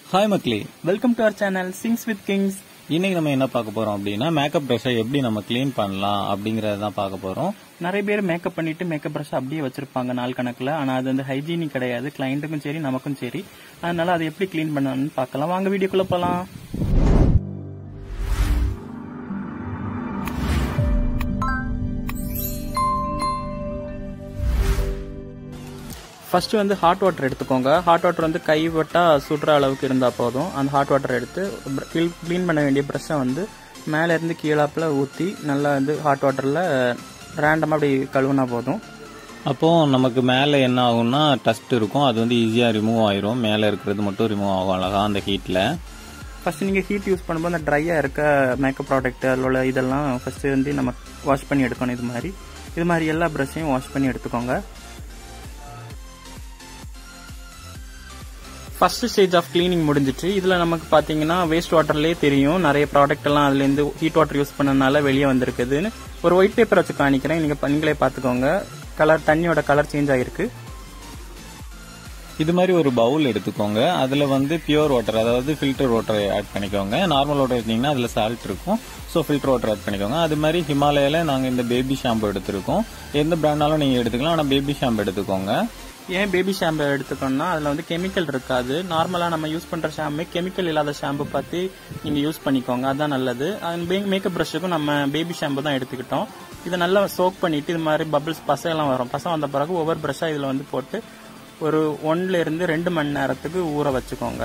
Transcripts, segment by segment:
Hi மக்களே welcome to our channel sings with kings இன்னைக்கு நம்ம என்ன பார்க்க போறோம் அப்படின்னா மேக்கப் ப்ரஷை எப்படி நம்ம க்ளீன் பண்ணலாம் அப்படிங்கறத தான் பார்க்க போறோம் நிறைய பேர் மேக்கப் பண்ணிட்டு மேக்கப் ப்ரஷ் அப்படியே வச்சிருப்பாங்க நாள் கணக்குல ஆனா அது வந்து ஹைஜீனிக் கிடையாது கிளைண்ட்டுக்கும் சரி நமக்கும் சரி அதனால அதை எப்படி க்ளீன் பண்ணணும்னு பார்க்கலாம் வாங்க வீடியோக்குள்ள போலாம் ஃபர்ஸ்ட் வந்து ஹாட் வாட்டர் எடுத்துக்கோங்க ஹாட் வாட்டர் வந்து கை வட்டா சுடுற அளவுக்கு இருந்தால் போதும் அந்த ஹாட் வாட்டர் எடுத்து க்ளீன் பண்ண வேண்டிய ப்ரெஷ்ஷை வந்து மேலே இருந்து கீழாப்பில் ஊற்றி நல்லா வந்து ஹாட் வாட்டரில் ரேண்டமாக அப்படி கழுவுனா போதும் அப்போ நமக்கு மேலே என்ன ஆகும்னா டஸ்ட் இருக்கும் அது வந்து ஈஸியாக ரிமூவ் ஆயிரும் மேலே இருக்கிறது மட்டும் ரிமூவ் ஆகும் அழகா அந்த ஹீட்டில் ஃபர்ஸ்ட் நீங்கள் ஹீட் யூஸ் பண்ணும்போது அந்த ட்ரையாக இருக்க மேக்கப் ப்ராடக்ட் அதில் உள்ள இதெல்லாம் ஃபர்ஸ்ட் வந்து நம்ம வாஷ் பண்ணி எடுக்கணும் இது மாதிரி இது மாதிரி எல்லா ப்ரஷ்ஷையும் வாஷ் பண்ணி எடுத்துக்கோங்க ஃபர்ஸ்ட் ஸ்டேஜ் ஆஃப் க்ளீனிங் முடிஞ்சிட்டு இதில் நமக்கு பார்த்தீங்கன்னா வேஸ்ட் வாட்டர்லேயே தெரியும் நிறைய ப்ராடக்ட் எல்லாம் அதுலேருந்து ஹீட் வாட்டர் யூஸ் பண்ணனால வெளியே வந்திருக்குதுன்னு ஒரு ஒயிட் பேப்பர் வச்சு காணிக்கிறேன் நீங்கள் நீங்களே பார்த்துக்கோங்க கலர் தண்ணியோட கலர் சேஞ்ச் ஆகிருக்கு இது மாதிரி ஒரு பவுல் எடுத்துக்கோங்க அதில் வந்து பியூர் வாட்டர் அதாவது ஃபில்டர் வாட்டர் ஆட் பண்ணிக்கோங்க நார்மல் வாட்டர் எடுத்தீங்கன்னா அதில் சால்ட் இருக்கும் ஸோ ஃபில்டர் வாட்டர் ஆட் பண்ணிக்கோங்க அது மாதிரி ஹிமாலயால நாங்கள் இந்த பேபி ஷாம்பு எடுத்திருக்கோம் எந்த பிராண்டாலும் நீங்கள் எடுத்துக்கலாம் ஆனால் பேபி ஷாம்பு எடுத்துக்கோங்க ஏன் பேபி ஷாம்பு எடுத்துக்கணும்னா அதில் வந்து கெமிக்கல் இருக்காது நார்மலாக நம்ம யூஸ் பண்ணுற ஷாம்பு கெமிக்கல் இல்லாத ஷாம்பு பார்த்து நீங்கள் யூஸ் பண்ணிக்கோங்க அதுதான் நல்லது மேக்கப் ப்ரஷ்ஷுக்கும் நம்ம பேபி ஷாம்பு தான் எடுத்துக்கிட்டோம் இதை நல்லா சோக் பண்ணிட்டு இது மாதிரி பபிள்ஸ் பசையெல்லாம் வரும் பசை வந்த பிறகு ஒவ்வொரு ப்ரஷ்ஷாக இதில் வந்து போட்டு ஒரு ஒன்ல இருந்து ரெண்டு மணி நேரத்துக்கு ஊற வச்சுக்கோங்க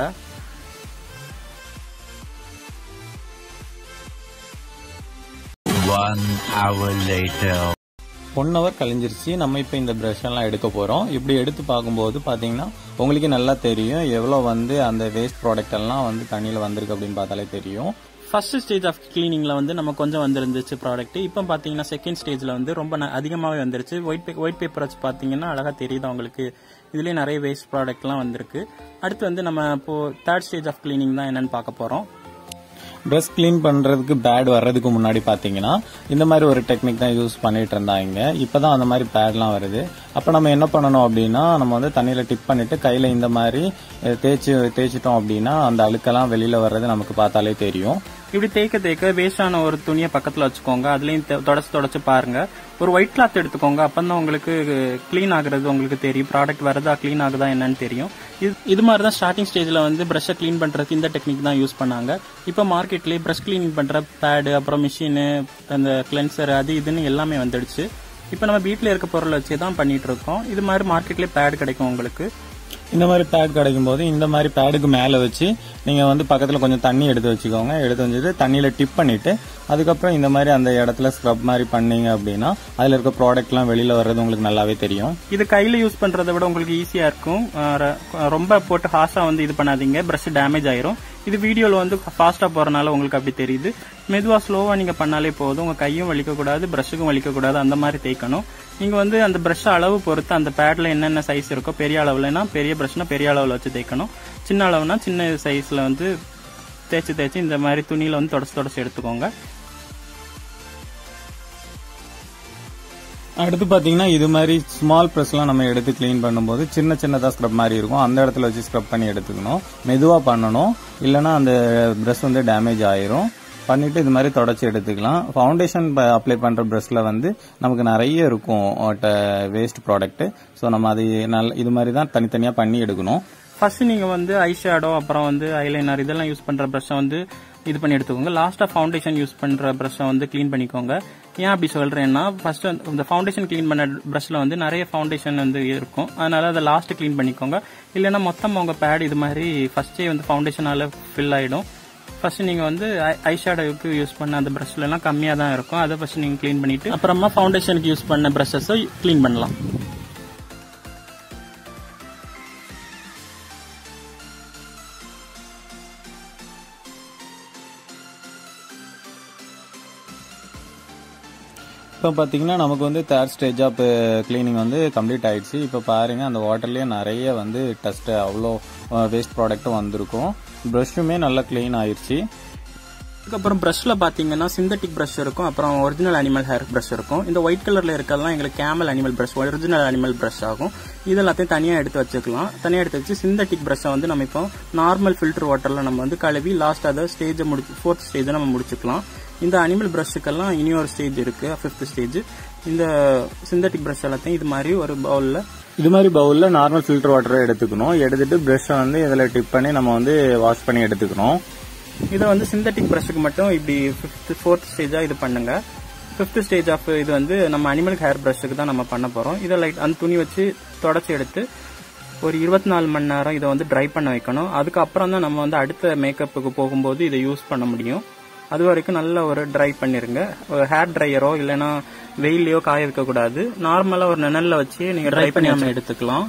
One hour later. One hour கழிஞ்சிருச்சு நம்ம இப்போ இந்த ப்ரஷ் எல்லாம் எடுக்க போகிறோம் இப்படி எடுத்து பார்க்கும்போது பார்த்தீங்கன்னா உங்களுக்கு நல்லா தெரியும் எவ்வளோ வந்து அந்த வேஸ்ட் ப்ராடக்ட் எல்லாம் வந்து தண்ணியில் வந்திருக்கு அப்படின்னு பார்த்தாலே தெரியும் ஃபர்ஸ்ட் ஸ்டேஜ் ஆஃப் கிளீனிங்ல வந்து நம்ம கொஞ்சம் வந்துருந்துச்சு ப்ராடக்ட் இப்போ பார்த்தீங்கன்னா செகண்ட் ஸ்டேஜ்ல வந்து ரொம்ப ந- அதிகமாகவே வந்துருச்சு ஒயிட் பே ஒயிட் பேப்பர் வச்சு பார்த்தீங்கன்னா அழகா தெரியுது உங்களுக்கு இதுலயே நிறைய வேஸ்ட் ப்ராடக்ட்லாம் வந்திருக்கு அடுத்து வந்து நம்ம இப்போ தேர்ட் ஸ்டேஜ் ஆஃப் கிளீனிங் தான் என்னன்னு பார்க்க போறோம் ப்ரஷ் க்ளீன் பண்ணுறதுக்கு பேட் வர்றதுக்கு முன்னாடி பார்த்தீங்கன்னா இந்த மாதிரி ஒரு டெக்னிக் தான் யூஸ் பண்ணிட்டு இருந்தாங்க இப்போ தான் அந்த மாதிரி பேட்லாம் வருது அப்போ நம்ம என்ன பண்ணணும் அப்படின்னா நம்ம வந்து தண்ணியில் டிப் பண்ணிட்டு கையில் இந்த மாதிரி அஹ், தேய்ச்சி தேய்ச்சிட்டோம் அப்படின்னா அந்த அழுக்கெல்லாம் வெளியில் வர்றது நமக்கு பார்த்தாலே தெரியும் இப்படி தேய்க்க தேய்க்க வேஸ்டான ஒரு துணியை பக்கத்துல வச்சுக்கோங்க அதுலயும் தெ- தொடச்சு தொடச்சு பாருங்க ஒரு ஒயிட் கிளாத் எடுத்துக்கோங்க அப்பதான் உங்களுக்கு க்ளீன் ஆகுறது உங்களுக்கு தெரியும் ப்ராடக்ட் வருதா க்ளீன் ஆகுதா என்னன்னு தெரியும் இது இது மாதிரி தான் ஸ்டார்டிங் ஸ்டேஜ்ல வந்து ப்ரஷ்ஷை க்ளீன் பண்றதுக்கு இந்த டெக்னிக் தான் யூஸ் பண்ணாங்க இப்போ மார்க்கெட்லயே ப்ரஷ் க்ளீனிங் பண்ற பேடு அப்புறம் மிஷினு அந்த கிளென்சர் அது இதுன்னு எல்லாமே வந்துடுச்சு இப்போ நம்ம வீட்டில் இருக்க பொருளை வச்சு தான் பண்ணிட்டு இருக்கோம் இது மாதிரி மார்க்கெட்லயே பேட் கிடைக்கும் உங்களுக்கு இந்த மாதிரி பேட் கிடைக்கும் போது இந்த மாதிரி பேடுக்கு மேலே வச்சு நீங்கள் வந்து பக்கத்தில் கொஞ்சம் தண்ணி எடுத்து வச்சுக்கோங்க எடுத்து வச்சுட்டு தண்ணியில் டிப் பண்ணிட்டு அதுக்கப்புறம் இந்த மாதிரி அந்த இடத்துல ஸ்க்ரப் மாதிரி பண்ணீங்க அப்படின்னா அதில் இருக்க ப்ராடக்ட்லாம் வெளியில் வர்றது உங்களுக்கு நல்லாவே தெரியும் இது கையில யூஸ் பண்றதை விட உங்களுக்கு ஈஸியா இருக்கும் அஹ் ர- ரொம்ப போட்டு ஹார்ஷா வந்து இது பண்ணாதீங்க பிரஷ் டேமேஜ் ஆயிரும் இது வீடியோல வந்து ஃபாஸ்டா போறனால உங்களுக்கு அப்படி தெரியுது மெதுவா ஸ்லோவா நீங்க பண்ணாலே போதும் உங்க கையும் வலிக்க கூடாது பிரஷுக்கும் வலிக்க கூடாது அந்த மாதிரி தேய்க்கணும் நீங்க வந்து அந்த பிரஷ் அளவு பொறுத்து அந்த பேட்ல என்னென்ன சைஸ் இருக்கோ பெரிய அளவுலனா பெரிய பிரஷ்னா பெரிய அளவுல வச்சு தேய்க்கணும் சின்ன அளவுனா சின்ன சைஸ்ல வந்து தேய்ச்சி தேய்ச்சி இந்த மாதிரி துணியில வந்து தொடச்சு தொடச்சு எடுத்துக்கோங்க அடுத்து பார்த்தீங்கன்னா இது மாதிரி ஸ்மால் ப்ரெஸ்லாம் நம்ம எடுத்து க்ளீன் பண்ணும்போது சின்ன சின்னதாக ஸ்க்ரப் மாதிரி இருக்கும் அந்த இடத்துல வச்சு ஸ்க்ரப் பண்ணி எடுத்துக்கணும் மெதுவாக பண்ணணும் இல்லைன்னா அந்த ப்ரெஷ் வந்து டேமேஜ் ஆயிரும் பண்ணிட்டு இது மாதிரி தொடச்சி எடுத்துக்கலாம் ஃபவுண்டேஷன் அப்ளை பண்ணுற ப்ரெஷ்ல வந்து நமக்கு நிறைய இருக்கும் வேஸ்ட் ப்ராடக்ட் ஸோ நம்ம அது நல்ல இது மாதிரி தான் தனித்தனியாக பண்ணி எடுக்கணும் ஃபர்ஸ்ட் நீங்க வந்து ஐ ஷேடோ அப்புறம் வந்து ஐலைனர் இதெல்லாம் யூஸ் பண்ற ப்ரஷ்ஷை வந்து இது பண்ணி எடுத்துக்கோங்க லாஸ்டா ஃபவுண்டேஷன் யூஸ் பண்ற ப்ரஷ்ஷை வந்து க்ளீன் பண்ணிக்கோங்க ஏன் அப்படி சொல்றேன்னா ஃபர்ஸ்ட் இந்த ஃபவுண்டேஷன் க்ளீன் பண்ண ப்ரஷ்ல வந்து நிறைய ஃபவுண்டேஷன் வந்து இருக்கும் அதனால அதை லாஸ்ட் க்ளீன் பண்ணிக்கோங்க இல்லைன்னா மொத்தம் உங்க பேட் இது மாதிரி ஃபர்ஸ்டே வந்து ஃபவுண்டேஷனால ஃபில் ஆயிடும் ஃபர்ஸ்ட் நீங்க வந்து ஐ ஷேடோவுக்கு யூஸ் பண்ண அந்த ப்ரஷ்ல எல்லாம் கம்மியா தான் இருக்கும் அதை ஃபர்ஸ்ட் நீங்க க்ளீன் பண்ணிட்டு அப்புறமா ஃபவுண்டேஷனுக்கு யூஸ் பண்ண ப்ரஷஸை க்ளீன் பண்ணலாம் இப்போ பார்த்தீங்கன்னா நமக்கு வந்து தேர்ட் ஸ்டேஜ் ஆஃப் க்ளீனிங் வந்து கம்ப்ளீட் ஆயிடுச்சு இப்போ பாருங்க அந்த வாட்டர்லேயே நிறைய வந்து டஸ்ட்டு அவ்வளோ வேஸ்ட் ப்ராடக்ட்டும் வந்திருக்கும் ப்ரஷ்ஷுமே நல்லா க்ளீன் ஆயிடுச்சு அதுக்கப்புறம் ப்ரஷ்ல பாத்தீங்கன்னா சிந்தட்டிக் ப்ரஷ் இருக்கும் அப்புறம் ஒரிஜினல் அனிமல் ஹேர் ப்ரஷ் இருக்கும் இந்த ஒயிட் கலர்ல இருக்கிறதுலாம் எங்களுக்கு camel animal brush original animal brush ஆகும் இது எல்லாத்தையும் தனியா எடுத்து வச்சுக்கலாம் தனியா எடுத்து வச்சு சிந்தட்டிக் ப்ரஷ்ஷை வந்து நம்ம இப்போ நார்மல் ஃபில்டர் வாட்டர்ல நம்ம வந்து கழுவி லாஸ்ட் அதை ஸ்டேஜை முடிச்சு ஃபோர்த் ஸ்டேஜை நம்ம முடிச்சுக்கலாம் இந்த அனிமல் ப்ரஷ்ஷுக்கெல்லாம் இனி ஒரு ஸ்டேஜ் இருக்கு ஃபிஃப்த் ஸ்டேஜ் இந்த சிந்தட்டிக் ப்ரஷ் எல்லாத்தையும் இது மாதிரி ஒரு பவுல்ல இது மாதிரி பவுல்ல நார்மல் ஃபில்டர் வாட்டரை எடுத்துக்கணும் எடுத்துட்டு பிரஷ்ஷை வந்து இதில் டிப் பண்ணி நம்ம வந்து வாஷ் பண்ணி எடுத்துக்கணும் இதை வந்து சிந்தட்டிக் ப்ரஷ்க்கு மட்டும் இப்படி ஃபிஃப்த் ஃபோர்த் ஸ்டேஜா இது பண்ணுங்க ஃபிஃப்த் ஸ்டேஜ் ஆஃப் இது வந்து நம்ம அனிமல் ஹேர் ப்ரஷ்க்கு தான் நம்ம பண்ண போறோம் இதை லைட் அந்த துணி வச்சு தொடச்சி எடுத்து ஒரு இருபத்தி நாலு மணி நேரம் இதை வந்து ட்ரை பண்ண வைக்கணும் அதுக்கப்புறம் தான் நம்ம வந்து அடுத்த மேக்கப்புக்கு போகும்போது இதை யூஸ் பண்ண முடியும் அது வரைக்கும் நல்ல ஒரு ட்ரை பண்ணிருங்க ஒரு ஹேர் ட்ரையரோ இல்லைன்னா வெயிலையோ காய வைக்க கூடாது நார்மலா ஒரு நிழல்ல வச்சு நீங்க ட்ரை பண்ணி நம்ம எடுத்துக்கலாம்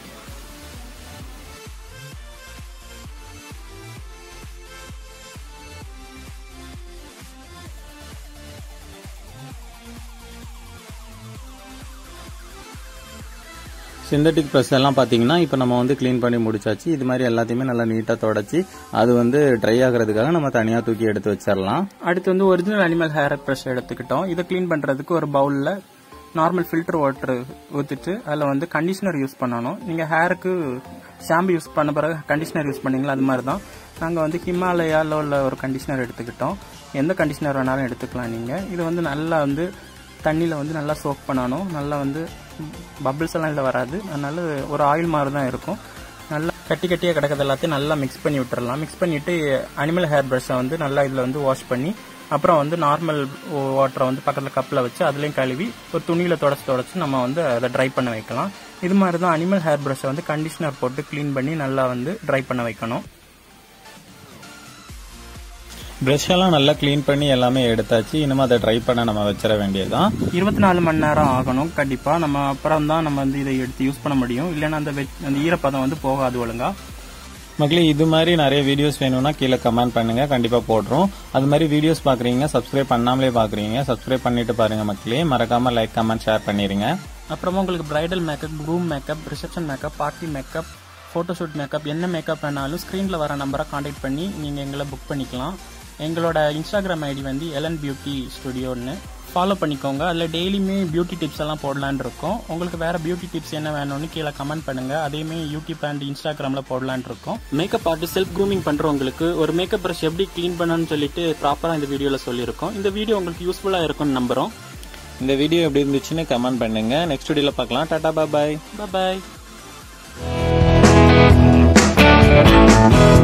சிந்தட்டிக் ப்ரெஸ் எல்லாம் பார்த்தீங்கன்னா இப்போ நம்ம வந்து க்ளீன் பண்ணி முடிச்சாச்சு இது மாதிரி எல்லாத்தையுமே நல்லா நீட்டாக தொடச்சி அது வந்து ட்ரை ஆகிறதுக்காக நம்ம தனியாக தூக்கி எடுத்து வச்சிடலாம் அடுத்து வந்து ஒரிஜினல் அனிமல் ஹேர் ப்ரஷ் எடுத்துக்கிட்டோம் இதை க்ளீன் பண்றதுக்கு ஒரு பவுல்ல நார்மல் ஃபில்டர் வாட்டர் ஊற்றிட்டு அதில் வந்து கண்டிஷனர் யூஸ் பண்ணணும் நீங்கள் ஹேருக்கு ஷாம்பு யூஸ் பண்ண பிறகு கண்டிஷனர் யூஸ் பண்ணீங்களா அது மாதிரி தான் நாங்கள் வந்து ஹிமாலயாவில் உள்ள ஒரு கண்டிஷனர் எடுத்துக்கிட்டோம் எந்த கண்டிஷனர் வேணாலும் எடுத்துக்கலாம் நீங்கள் இது வந்து நல்லா வந்து தண்ணியில் வந்து நல்லா சோக் பண்ணணும் நல்லா வந்து பபிள்ஸ் எல்லாம் இதில் வராது அதனால ஒரு ஆயில் மாதிரி தான் இருக்கும் நல்லா கட்டி கட்டியாக கிடக்கிறது எல்லாத்தையும் நல்லா மிக்ஸ் பண்ணி விட்டுறலாம் மிக்ஸ் பண்ணிட்டு அனிமல் ஹேர் ப்ரஷ்ஷை வந்து நல்லா இதில் வந்து வாஷ் பண்ணி அப்புறம் வந்து நார்மல் வாட்டரை வந்து பக்கத்தில் கப்பில் வச்சு அதுலேயும் கழுவி ஒரு துணியில் தொடச்சி தொடச்சி நம்ம வந்து அதை ட்ரை பண்ண வைக்கலாம் இது மாதிரி தான் அனிமல் ஹேர் ப்ரஷ்ஷை வந்து கண்டிஷனர் போட்டு க்ளீன் பண்ணி நல்லா வந்து ட்ரை பண்ண வைக்கணும் ப்ரஷ் எல்லாம் நல்லா க்ளீன் பண்ணி எல்லாமே எடுத்தாச்சு இனிமே அதை ட்ரை பண்ண நம்ம வச்சிட வேண்டியதுதான் இருபத்தி நாலு மணி நேரம் ஆகணும் கண்டிப்பா நம்ம அப்புறம் தான் நம்ம வந்து இதை எடுத்து யூஸ் பண்ண முடியும் இல்லைன்னா அந்த வெ- அந்த ஈரப்பதம் வந்து போகாது ஒழுங்கா மக்களே இது மாதிரி நிறைய வீடியோஸ் வேணும்னா கீழே கமெண்ட் பண்ணுங்க கண்டிப்பா போடுறோம் அது மாதிரி வீடியோஸ் பாக்குறீங்க சப்ஸ்கிரைப் பண்ணாமலே பாக்குறீங்க சப்ஸ்கிரைப் பண்ணிட்டு பாருங்க மக்களே மறக்காம லைக் கமெண்ட் ஷேர் பண்ணிருங்க அப்புறமா உங்களுக்கு bridal makeup room makeup reception makeup party makeup photoshoot makeup என்ன மேக்கப் வேணாலும் ஸ்க்ரீனில் வர நம்பரை காண்டாக்ட் பண்ணி நீங்கள் எங்களை புக் பண்ணிக்கலாம் எங்களோட இன்ஸ்டாகிராம் ஐடி வந்து எலன் பியூட்டி ஸ்டுடியோன்னு ஃபாலோ பண்ணிக்கோங்க அதில் டெய்லியுமே பியூட்டி டிப்ஸ் எல்லாம் போடலான்னு இருக்கோம் உங்களுக்கு வேற பியூட்டி டிப்ஸ் என்ன வேணும்னு கீழே கமெண்ட் பண்ணுங்க அதையுமே யூடியூப் அண்ட் இன்ஸ்டாகிராமில் போடலான்னு இருக்கோம் மேக்கப் ஆர்டிஸ்ட் செல்ஃப் க்ரூமிங் பண்ணுறவங்களுக்கு ஒரு மேக்கப் ப்ரஷ் எப்படி க்ளீன் பண்ணணும்னு சொல்லிட்டு ப்ராப்பராக இந்த வீடியோவில் சொல்லியிருக்கோம் இந்த வீடியோ உங்களுக்கு யூஸ்ஃபுல்லாக இருக்கும்னு நம்புகிறோம் இந்த வீடியோ எப்படி இருந்துச்சுன்னு கமெண்ட் பண்ணுங்க நெக்ஸ்ட் வீடியோல பார்க்கலாம் டாடா பாய் பாய்